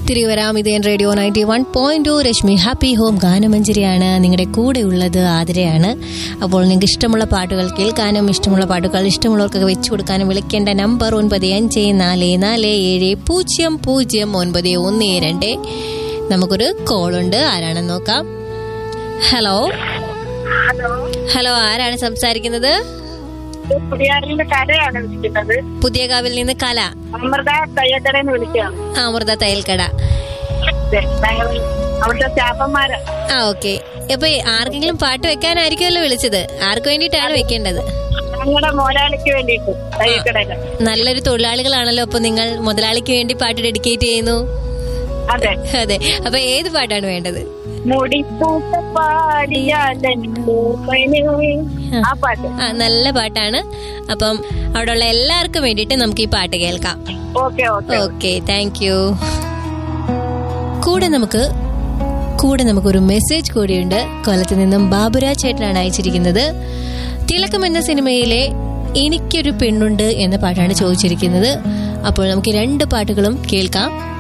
തിരികെ വരാം ഇതേ radio ninety one point Rashmi happy home ഗാനമഞ്ജരിയാണ് നിങ്ങളുടെ കൂടെ ഉള്ളത് ആതിരയാണ് അപ്പോൾ നിങ്ങൾക്ക് ഇഷ്ടമുള്ള പാട്ടുകൾ കേൾക്കാനും ഇഷ്ടമുള്ള പാട്ടുകൾ ഇഷ്ടമുള്ളവർക്കൊക്കെ വെച്ചു കൊടുക്കാനും വിളിക്കേണ്ട നമ്പർ ഒൻപത് അഞ്ച് നാല് നാല് ഏഴ് പൂജ്യം പൂജ്യം ഒൻപത് ഒന്ന് രണ്ട് നമുക്കൊരു കോളുണ്ട് ആരാണെന്ന് നോക്കാം ഹലോ ഹലോ ഹലോ ആരാണ് സംസാരിക്കുന്നത് പുതിയാറിന്റെ കരയാണ് വിളിക്കുന്നത് പുതിയ കാവിൽ നിന്ന് കല അമൃത തയ്യക്കടയിൽ വിളിക്കുകയാണ് ആ അമൃത തയ്യൽക്കട അതെ, ഞങ്ങൾ അവിടുത്തെ സ്റ്റാഫന്മാരാ ആ ഓക്കെ അപ്പൊ ആർക്കെങ്കിലും പാട്ട് വെക്കാനായിരിക്കുമല്ലോ വിളിച്ചത് ആർക്ക് വേണ്ടിയിട്ടാണ് വെക്കേണ്ടത് ഞങ്ങളുടെ മോലാളിക്ക് വേണ്ടിയിട്ട് തയ്യക്കടയില് നല്ലൊരു തൊഴിലാളികളാണല്ലോ അപ്പൊ നിങ്ങൾ മുതലാളിക്ക് വേണ്ടി പാട്ട് ഡെഡിക്കേറ്റ് ചെയ്യുന്നു അതെ അതെ അപ്പൊ ഏത് പാട്ടാണ് വേണ്ടത് മുടിപ്പൂട്ട പാടിയാലൂപ്പന് ആ പാട്ട് ആ നല്ല പാട്ടാണ് അപ്പം അവിടെയുള്ള എല്ലാവർക്കും വേണ്ടിയിട്ട് നമുക്ക് ഈ പാട്ട് കേൾക്കാം okay okay okay thank you കൂടെ നമുക്ക് കൂടെ നമുക്കൊരു മെസ്സേജ് കൂടിയുണ്ട് കൊല്ലത്ത് നിന്നും ബാബുരാജ് ചേട്ടനാണ് അയച്ചിരിക്കുന്നത് തിലക്കം എന്ന സിനിമയിലെ എനിക്കൊരു പെണ്ണുണ്ട് എന്ന പാട്ടാണ് ചോദിച്ചിരിക്കുന്നത് അപ്പോൾ നമുക്ക് രണ്ട് പാട്ടുകളും കേൾക്കാം